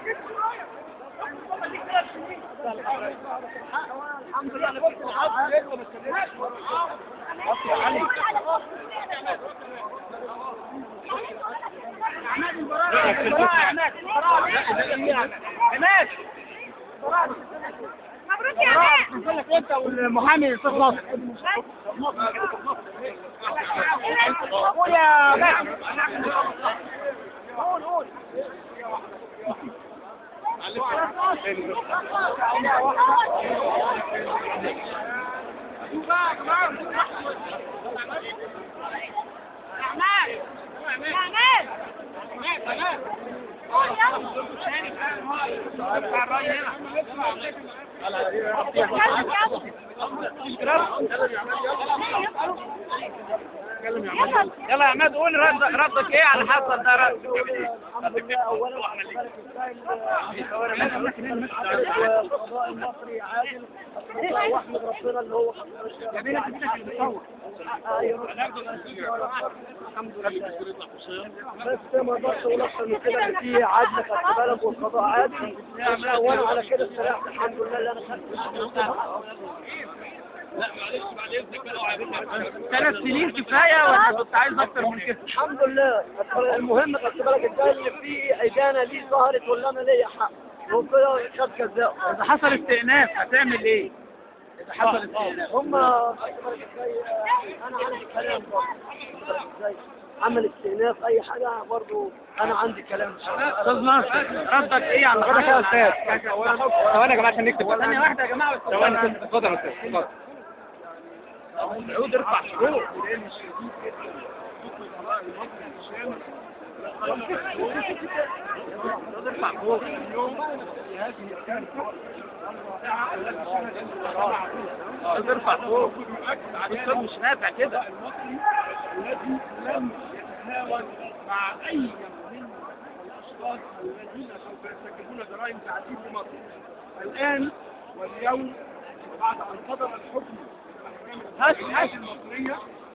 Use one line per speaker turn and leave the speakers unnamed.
الحمد لله انا كنت عارف ليه ما استنيتش وطي يا علي عماد
مبروك يا عماد
نقول لك انت والمحامي استاذ ناصر قول يا عماد قول قول
عماد يا عماد يلا
يلا يا عماد قول رد ردك ايه على حصل ده رد
الحمد لله اولا القضاء المصري عادل واحمد ربنا اللي هو
يا بيه انت بدك تصور
الحمد لله بس ما اقدرش اقول اكتر من كده ان في عدل خدت بالك والقضاء عادل وانا على كده استريحت الحمد لله اللي انا خدت
ثلاث سنين كفايه ولا كنت عايز اكتر من كده
الحمد لله بس المهم خدت بالك ازاي اللي في ادانه ليه ظهرت ولا انا ليا حق وكده خد جزاء
اذا حصل استئناف هتعمل ايه اذا حصل استئناف
هم خدت بالك ازاي انا عندي كلام برضه ازاي عمل استئناف اي حاجه برضه انا عندي كلام
استاذ ناصر ردك ايه على
ردك يا أستاذ.
ثواني يا جماعه عشان نكتب ثانيه واحده يا جماعه بس
ثواني كده. اتفضل يا استاذ اتفضل
عود ارفع شروط ارفع فوق عود ارفع فوق الاستاذ مش نافع كده
الذي لم يتناول مع اي من الاشخاص الذين سوف يرتكبون جرائم تعذيب في مصر الان واليوم بعد ان صدر الحكم في المحكمه المصريه